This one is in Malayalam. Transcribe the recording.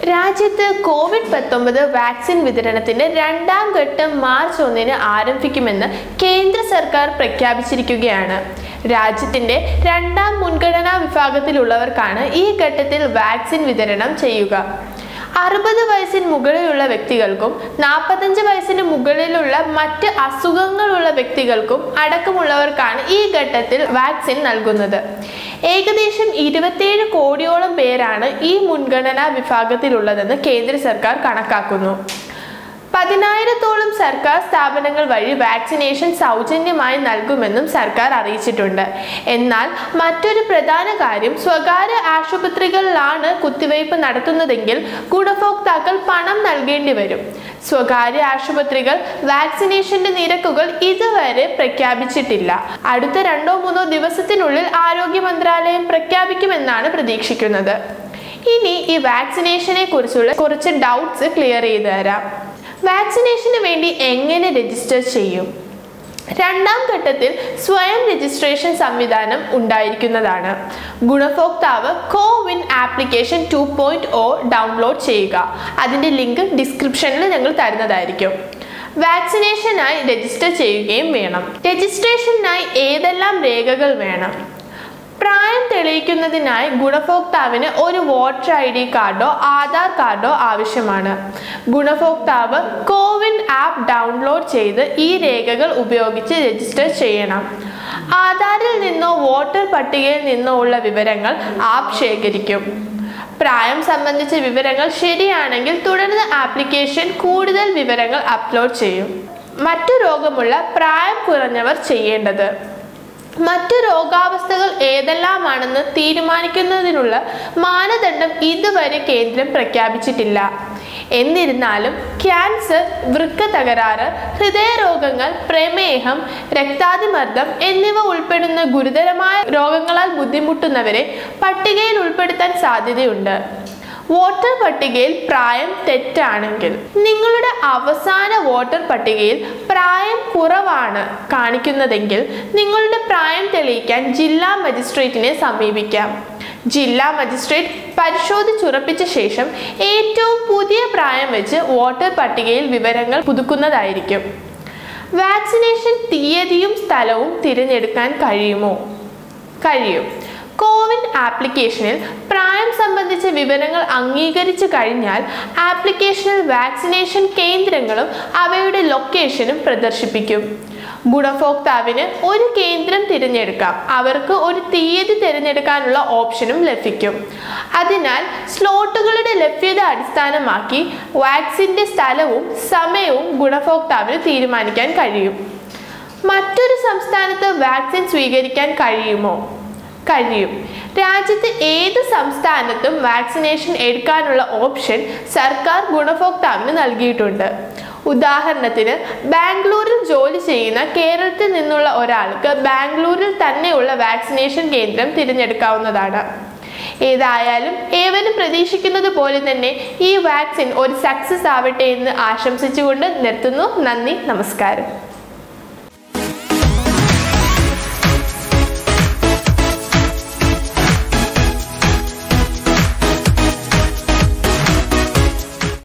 രാജ്യത്ത് കോവിഡ് പത്തൊമ്പത് വാക്സിൻ വിതരണത്തിന്റെ രണ്ടാം ഘട്ടം മാർച്ച് ഒന്നിന് ആരംഭിക്കുമെന്ന് കേന്ദ്ര സർക്കാർ പ്രഖ്യാപിച്ചിരിക്കുകയാണ് രാജ്യത്തിന്റെ രണ്ടാം മുൻഗണനാ വിഭാഗത്തിലുള്ളവർക്കാണ് ഈ ഘട്ടത്തിൽ വാക്സിൻ വിതരണം ചെയ്യുക അറുപത് വയസ്സിന് മുകളിലുള്ള വ്യക്തികൾക്കും നാൽപ്പത്തഞ്ച് വയസ്സിന് മുകളിലുള്ള മറ്റ് അസുഖങ്ങളുള്ള വ്യക്തികൾക്കും അടക്കമുള്ളവർക്കാണ് ഈ ഘട്ടത്തിൽ വാക്സിൻ നൽകുന്നത് ഏകദേശം ഇരുപത്തിയേഴ് കോടിയോളം പേരാണ് ഈ മുൻഗണനാ വിഭാഗത്തിലുള്ളതെന്ന് കേന്ദ്ര സർക്കാർ കണക്കാക്കുന്നു പതിനായിരത്തോളം സർക്കാർ സ്ഥാപനങ്ങൾ വഴി വാക്സിനേഷൻ സൗജന്യമായി നൽകുമെന്നും സർക്കാർ അറിയിച്ചിട്ടുണ്ട് എന്നാൽ മറ്റൊരു പ്രധാന കാര്യം സ്വകാര്യ ആശുപത്രികളിലാണ് കുത്തിവയ്പ് നടത്തുന്നതെങ്കിൽ ഗുണഭോക്താക്കൾ പണം നൽകേണ്ടി വരും സ്വകാര്യ ആശുപത്രികൾ വാക്സിനേഷന്റെ നിരക്കുകൾ ഇതുവരെ പ്രഖ്യാപിച്ചിട്ടില്ല അടുത്ത രണ്ടോ മൂന്നോ ദിവസത്തിനുള്ളിൽ ആരോഗ്യ മന്ത്രാലയം പ്രഖ്യാപിക്കുമെന്നാണ് പ്രതീക്ഷിക്കുന്നത് ഇനി ഈ വാക്സിനേഷനെ കുറിച്ചുള്ള കുറച്ച് ഡൗട്ട്സ് ക്ലിയർ ചെയ്തു തരാം വാക്സിനേഷന് വേണ്ടി എങ്ങനെ രജിസ്റ്റർ ചെയ്യും രണ്ടാം ഘട്ടത്തിൽ സ്വയം രജിസ്ട്രേഷൻ സംവിധാനം ഉണ്ടായിരിക്കുന്നതാണ് ഗുണഭോക്താവ് CoWIN application two point o download ചെയ്യുക അതിൻ്റെ ലിങ്ക് ഡിസ്ക്രിപ്ഷനിൽ ഞങ്ങൾ തരുന്നതായിരിക്കും വാക്സിനേഷനായി രജിസ്റ്റർ ചെയ്യുകയും വേണം രജിസ്ട്രേഷനായി ഏതെല്ലാം രേഖകൾ വേണം പ്രായം തെളിയിക്കുന്നതിനായി ഗുണഭോക്താവിന് ഒരു വോട്ടർ ഐ ഡി കാർഡോ ആധാർ കാർഡോ ആവശ്യമാണ് ഗുണഭോക്താവ് കോവിൻ ആപ്പ് ഡൗൺലോഡ് ചെയ്ത് ഈ രേഖകൾ ഉപയോഗിച്ച് രജിസ്റ്റർ ചെയ്യണം ആധാറിൽ നിന്നോ വോട്ടർ പട്ടികയിൽ നിന്നോ ഉള്ള വിവരങ്ങൾ ആപ്പ് ശേഖരിക്കും പ്രായം സംബന്ധിച്ച വിവരങ്ങൾ ശരിയാണെങ്കിൽ തുടർന്ന് ആപ്ലിക്കേഷൻ കൂടുതൽ വിവരങ്ങൾ അപ്ലോഡ് ചെയ്യും മറ്റു രോഗമുള്ള പ്രായം കുറഞ്ഞവർ ചെയ്യേണ്ടത് മറ്റു രോഗാവസ്ഥകൾ ഏതെല്ലാമാണെന്ന് തീരുമാനിക്കുന്നതിനുള്ള മാനദണ്ഡം ഇതുവരെ കേന്ദ്രം പ്രഖ്യാപിച്ചിട്ടില്ല എന്നിരുന്നാലും ക്യാൻസർ വൃക്ക തകരാറ് ഹൃദയരോഗങ്ങൾ പ്രമേഹം രക്താതിമർദ്ദം എന്നിവ ഉൾപ്പെടുന്ന ഗുരുതരമായ രോഗങ്ങളാൽ ബുദ്ധിമുട്ടുന്നവരെ പട്ടികയിൽ ഉൾപ്പെടുത്താൻ സാധ്യതയുണ്ട് വോട്ടർ പട്ടികയിൽ പ്രായം തെറ്റാണെങ്കിൽ നിങ്ങളുടെ അവസാന വോട്ടർ പട്ടികയിൽ പ്രായം കുറവാണ് കാണിക്കുന്നതെങ്കിൽ നിങ്ങളുടെ പ്രായം തെളിയിക്കാൻ ജില്ലാ മജിസ്ട്രേറ്റിനെ സമീപിക്കാം ജില്ലാ മജിസ്ട്രേറ്റ് പരിശോധിച്ചുറപ്പിച്ച ശേഷം ഏറ്റവും പുതിയ പ്രായം വെച്ച് വോട്ടർ പട്ടികയിൽ വിവരങ്ങൾ പുതുക്കുന്നതായിരിക്കും വാക്സിനേഷൻ തീയതിയും സ്ഥലവും തിരഞ്ഞെടുക്കാൻ കഴിയുമോ കഴിയും കോവിൻ ആപ്ലിക്കേഷനിൽ പ്രായം സംബന്ധിച്ച വിവരങ്ങൾ അംഗീകരിച്ചു കഴിഞ്ഞാൽ ആപ്ലിക്കേഷനിൽ വാക്സിനേഷൻ കേന്ദ്രങ്ങളും അവയുടെ ലൊക്കേഷനും പ്രദർശിപ്പിക്കും ഗുണഭോക്താവിന് ഒരു കേന്ദ്രം തിരഞ്ഞെടുക്കാം അവർക്ക് ഒരു തീയതി തിരഞ്ഞെടുക്കാനുള്ള ഓപ്ഷനും ലഭിക്കും അതിനാൽ സ്ലോട്ടുകളുടെ ലഭ്യത അടിസ്ഥാനമാക്കി വാക്സിൻ്റെ സ്ഥലവും സമയവും ഗുണഭോക്താവിന് തീരുമാനിക്കാൻ കഴിയും മറ്റൊരു സംസ്ഥാനത്ത് വാക്സിൻ സ്വീകരിക്കാൻ കഴിയുമോ കഴിയും രാജ്യത്ത് ഏത് സംസ്ഥാനത്തും വാക്സിനേഷൻ എടുക്കാനുള്ള ഓപ്ഷൻ സർക്കാർ ഗുണഭോക്താവിന് നൽകിയിട്ടുണ്ട് ഉദാഹരണത്തിന് ബാംഗ്ലൂരിൽ ജോലി ചെയ്യുന്ന കേരളത്തിൽ നിന്നുള്ള ഒരാൾക്ക് ബാംഗ്ലൂരിൽ തന്നെയുള്ള വാക്സിനേഷൻ കേന്ദ്രം തിരഞ്ഞെടുക്കാവുന്നതാണ് ഏതായാലും ഏവരും പ്രതീക്ഷിക്കുന്നത് പോലെ തന്നെ ഈ വാക്സിൻ ഒരു സക്സസ് ആവട്ടെ എന്ന് ആശംസിച്ചുകൊണ്ട് നിർത്തുന്നു നന്ദി നമസ്കാരം